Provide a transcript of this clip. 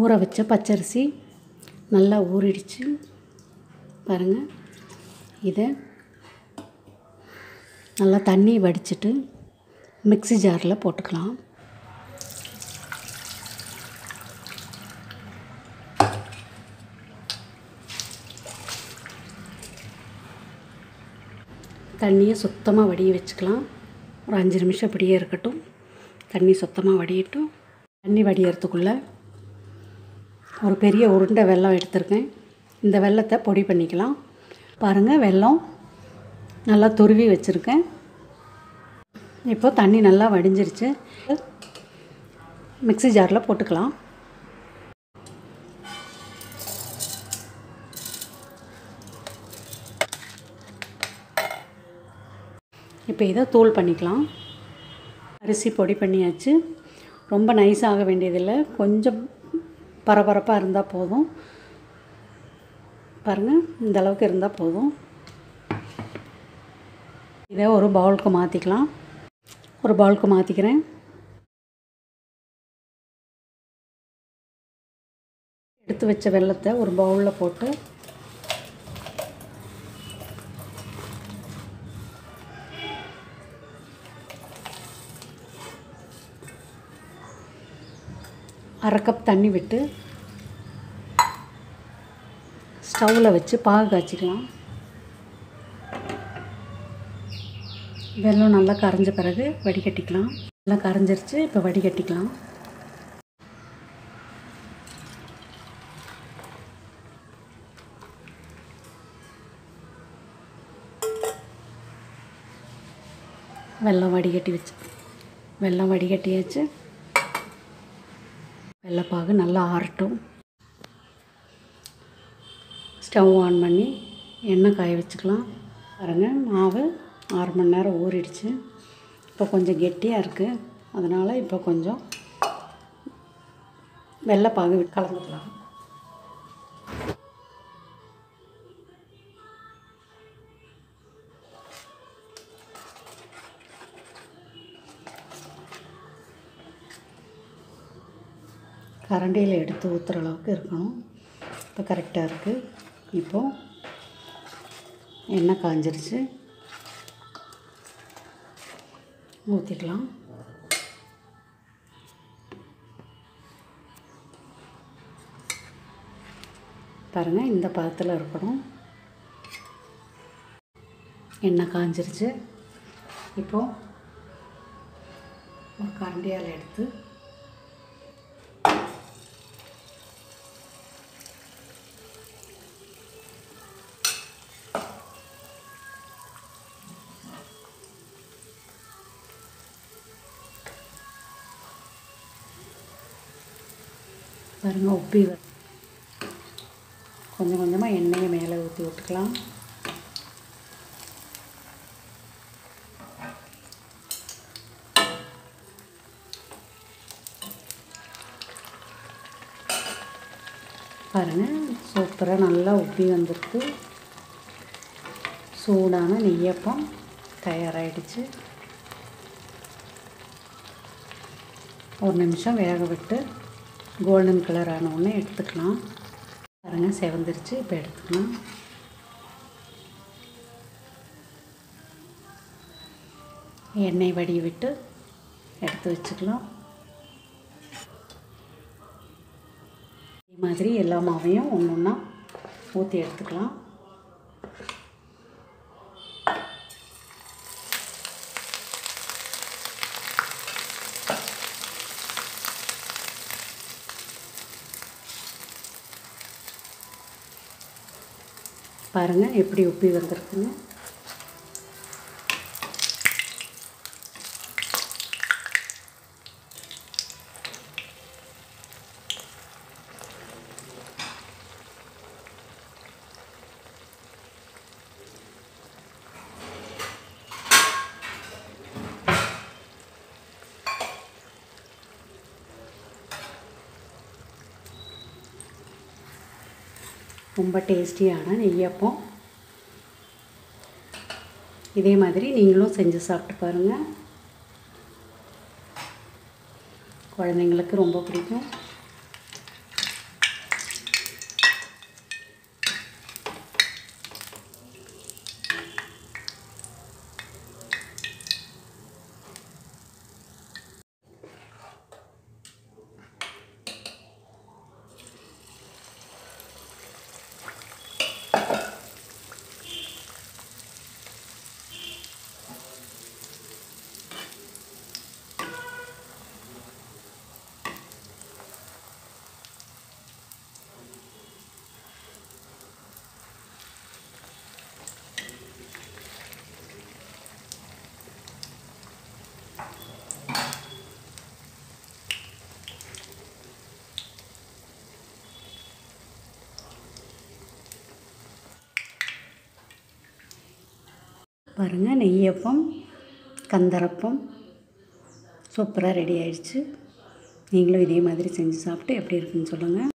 ஊற வச்ச பச்சரிசி நல்லா ஊறிடுச்சு பாருங்கள் இதை நல்லா தண்ணி வடிச்சிட்டு மிக்ஸி ஜாரில் போட்டுக்கலாம் தண்ணியை சுத்தமாக வடிய வச்சுக்கலாம் ஒரு அஞ்சு நிமிஷம் இப்படியே இருக்கட்டும் தண்ணி சுத்தமாக வடியட்டும் தண்ணி வடியறதுக்குள்ளே ஒரு பெரிய உருண்டை வெல்லம் எடுத்திருக்கேன் இந்த வெல்லத்தை பொடி பண்ணிக்கலாம் பாருங்கள் வெல்லம் நல்லா துருவி வச்சுருக்கேன் இப்போ தண்ணி நல்லா வடிஞ்சிருச்சு மிக்ஸி ஜாரில் போட்டுக்கலாம் இப்போ இதை தூள் பண்ணிக்கலாம் அரிசி பொடி பண்ணியாச்சு ரொம்ப நைஸாக வேண்டியதில்லை கொஞ்சம் பரபரப்பாக இருந்தால் போதும் பாருங்கள் இந்த அளவுக்கு இருந்தால் போதும் இதை ஒரு பவுலுக்கு மாற்றிக்கலாம் ஒரு பவுலுக்கு மாற்றிக்கிறேன் எடுத்து வச்ச வெள்ளத்தை ஒரு பவுலில் போட்டு அரை கப் தண்ணி விட்டு ஸ்டவ்வில் வச்சு பாகு காய்ச்சிக்கலாம் வெல்லம் நல்லா கரைஞ்ச பிறகு வடிகட்டிக்கலாம் நல்லா கரைஞ்சிருச்சு இப்போ வடிகட்டிக்கலாம் வெல்லம் வடிகட்டி வச்சு வெல்லம் வடிகட்டியாச்சு வெள்ளைப்பாகு நல்லா ஆறட்டும் ஸ்டவ் ஆன் பண்ணி எண்ணெய் காய வச்சுக்கலாம் பாருங்கள் மாவு ஆறு மணி நேரம் ஊறிடுச்சு இப்போ கொஞ்சம் கெட்டியாக இருக்குது அதனால் இப்போ கொஞ்சம் வெள்ளைப்பாகு கலந்துக்கலாம் கரண்டியில் எடுத்து ஊற்றுற அளவுக்கு இருக்கணும் இப்போ கரெக்டாக இருக்குது இப்போது எண்ணெய் காஞ்சிருச்சு ஊற்றிக்கலாம் பாருங்கள் இந்த பதத்தில் இருக்கணும் எண்ணெய் காஞ்சிருச்சு இப்போது ஒரு கரண்டியால் எடுத்து பாருங்கள் உப்பி வ- கொஞ்சம் கொஞ்சமாக எண்ணெயை மேலே ஊற்றி விட்டுக்கலாம் பாருங்கள் சூப்பராக நல்லா உப்பி வந்திருக்கு சூடான நெய்யப்பம் தயாராகிடுச்சு ஒரு நிமிஷம் வேக விட்டு கோல்டன் கலர் ஆன உடனே எடுத்துக்கலாம் பாருங்கள் செவந்துருச்சு இப்போ எடுத்துக்கலாம் எண்ணெய் வடி விட்டு எடுத்து வச்சுக்கலாம் இதே மாதிரி எல்லா மாவையும் ஒன்று ஒன்றா ஊற்றி எடுத்துக்கலாம் பாருங்கள் எப்படி உப்பி வந்திருக்குன்னு ரொம்ப டேஸ்டியான நெய்யப்பம் இதே மாதிரி நீங்களும் செஞ்சு சாப்பிட்டு பாருங்கள் குழந்தைங்களுக்கு ரொம்ப பிடிக்கும் பாருங்கள் நெய்யப்பம் கந்தரப்பம் சூப்பராக ரெடி ஆயிடுச்சு நீங்களும் இதே மாதிரி செஞ்சு சாப்பிட்டு எப்படி இருக்குன்னு சொல்லுங்கள்